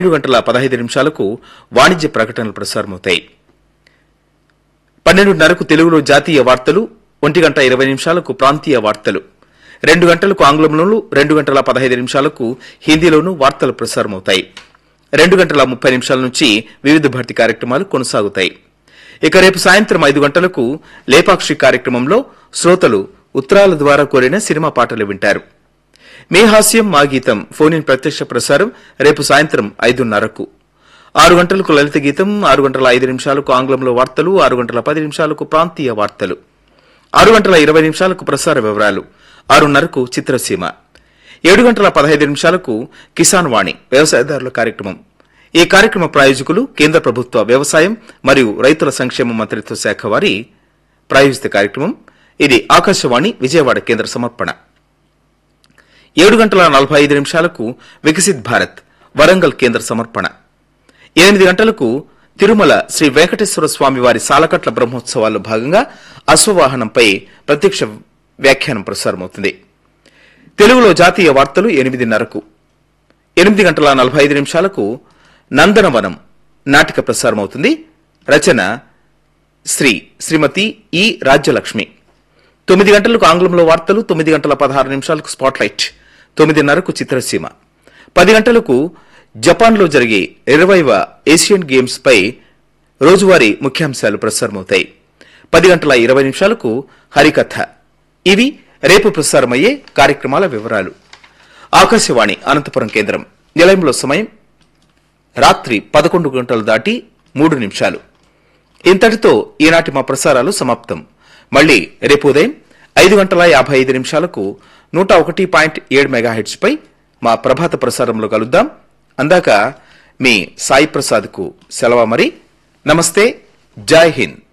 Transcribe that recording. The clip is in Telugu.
రెండు గంటల పదహైదు నిమిషాలకు వాణిజ్య ప్రకటనలు ప్రసారమవుతాయి పన్నెండున్నరకు తెలుగులో జాతీయ వార్తలు ఒంటి గంట ఇరవై నిమిషాలకు ప్రాంతీయ వార్తలు రెండు గంటలకు ఆంగ్లంలోను రెండు గంటల పదహైదు నిమిషాలకు హిందీలోనూ వార్తలు ప్రసారమవుతాయి రెండు గంటల ముప్పై నిమిషాల నుంచి వివిధ భర్తీ కార్యక్రమాలు కొనసాగుతాయి ఇక రేపు సాయంత్రం ఐదు గంటలకు లేపాక్షి కార్యక్రమంలో శ్రోతలు ఉత్తరాల ద్వారా కోరిన సినిమా పాటలు వింటారు మీ హాస్యం మా గీతం ఫోన్ ఇన్ ప్రత్యక్ష ప్రసారం రేపు సాయంత్రం ఐదున్నరకు ఆరు గంటలకు లలిత గీతం ఆరు గంటల ఐదు నిమిషాలకు ఆంగ్లంలో వార్తలు ఆరు గంటల పది నిమిషాలకు ప్రాంతీయ వార్తలు ఆరు గంటల ఇరవై నిమిషాలకు ప్రసార వివరాలు ఆరున్నరకు చిత్రసీమ ఏడు గంటల పదహైదు నిమిషాలకు కిసాన్ వాణి వ్యవసాయదారుల కార్యక్రమం ఈ కార్యక్రమ ప్రాయోజకులు కేంద్ర ప్రభుత్వ వ్యవసాయం మరియు రైతుల సంక్షేమ మంత్రిత్వ శాఖ వారి ప్రాయోజిత కార్యక్రమం ఇది ఆకాశవాణి విజయవాడ కేంద్ర సమర్పణ ఏడు గంటల నలభై ఐదు నిమిషాలకు వికసిత్ భారత్ వరంగల్ కేంద్ర సమర్పణ ఎనిమిది గంటలకు తిరుమల శ్రీ వెంకటేశ్వర స్వామి వారి సాలకట్ల బ్రహ్మోత్సవాల్లో భాగంగా అశ్వవాహనంపై ప్రత్యక్ష వ్యాఖ్యానం ప్రసారమవుతుంది తెలుగులో జాతీయ వార్తలు ఎనిమిదిన్నరకు ఎనిమిది గంటల నలభై ఐదు నిమిషాలకు నందనవనం నాటిక ప్రసారమవుతుంది రచన శ్రీ శ్రీమతి ఈ రాజ్యలక్ష్మి తొమ్మిది గంటలకు ఆంగ్లంలో వార్తలు తొమ్మిది గంటల పదహారు నిమిషాలకు స్పాట్లైట్ తొమ్మిదిన్నరకు చిత్రసీమ పది గంటలకు జపాన్లో జరిగే ఇరవైవ ఏషియన్ గేమ్స్ పై రోజువారీ ముఖ్యాంశాలు ప్రసారమవుతాయి పది గంటల ఇరవై నిమిషాలకు హరికథ ఇవి రేపు ప్రసారమయ్యే కార్యక్రమాల వివరాలు ఆకాశవాణి అనంతపురం కేంద్రం నిలయంలో సమయం రాత్రి పదకొండు గంటలు దాటి మూడు నిమిషాలు ఇంతటితో ఈనాటి మా ప్రసారాలు సమాప్తం మళ్ళీ రేపు ఉదయం ఐదు గంటల యాభై ఐదు నిమిషాలకు నూట ఒకటి పాయింట్ ఏడు మెగాహెట్స్ పై మా ప్రభాత ప్రసారంలో కలుద్దాం అందాక మీ సాయి ప్రసాద్కు సెలవు మరి నమస్తే జై హింద్